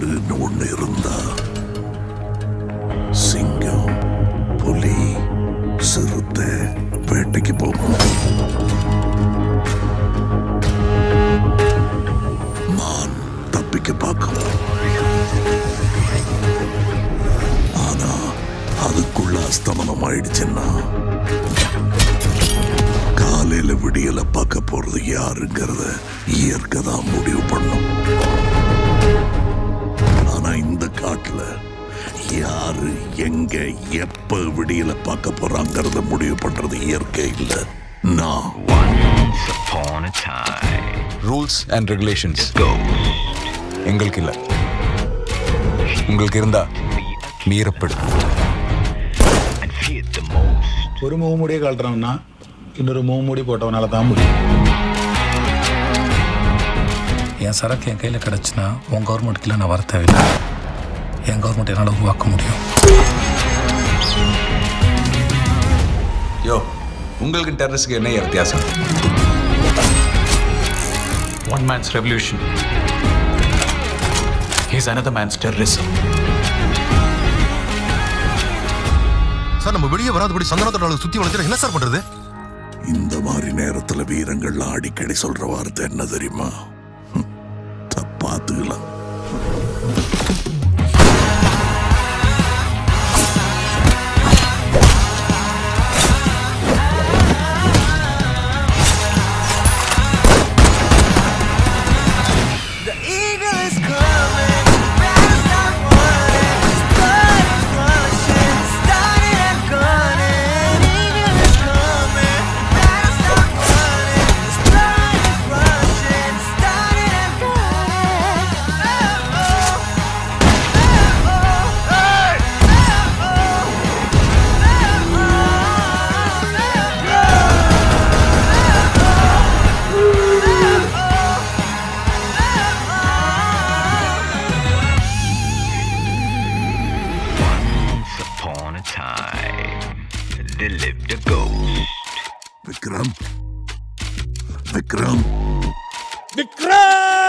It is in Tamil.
காடுன்னு ஒண்ணு இருந்தா சிங்கம் புலி சிறுத்தை வேட்டைக்கு போகும் மான் தப்பிக்க பார்க்கும் ஆனா அதுக்குள்ள அஸ்தமனம் ஆயிடுச்சுன்னா காலையில விடியல பார்க்க போறது யாருங்கிறத இயற்கை தான் முடிவு பண்ணும் ஆனா இந்த காட்டுல யாரு எங்க எப்ப விடியல பார்க்க போறாங்கிறத முடிவு பண்றது இயற்கை இல்ல நான் Once upon a time, rules and regulations ghost எங்களுக்கு இல்லை உங்களுக்கு இருந்தா மீறப்படும் and feared the most. ஒரு முகமூடியை கழட்டுறோம்னா இன்னொரு முகமூடி போட்டவனால தான் முடியும் என் சரக்கு என் கையில் கிடச்சுன்னா உன் கவர்மெண்ட்டுக்குள்ள நான் வர தேவையில்லை என் கவர்மெண்ட் என்னால் உருவாக்க முடியும் யோ உங்களுக்கு டெரரிஸ்க்கு என்ன வித்தியாசம் One man's revolution is another man's terrorism. Sir நம்ம வெளியே வராதபடி சந்தனத்தோட சுத்தி வளைச்சிட என்ன சார் பண்றது இந்த மாதிரி நேரத்துல வீரங்கள்லாம் அடிக்கடி சொல்ற வார்த்தை என்ன தெரியுமா ஹம், தப்பாத்துக்கலாம் Once upon a time, there lived a ghost. Vikram Vikram Vikram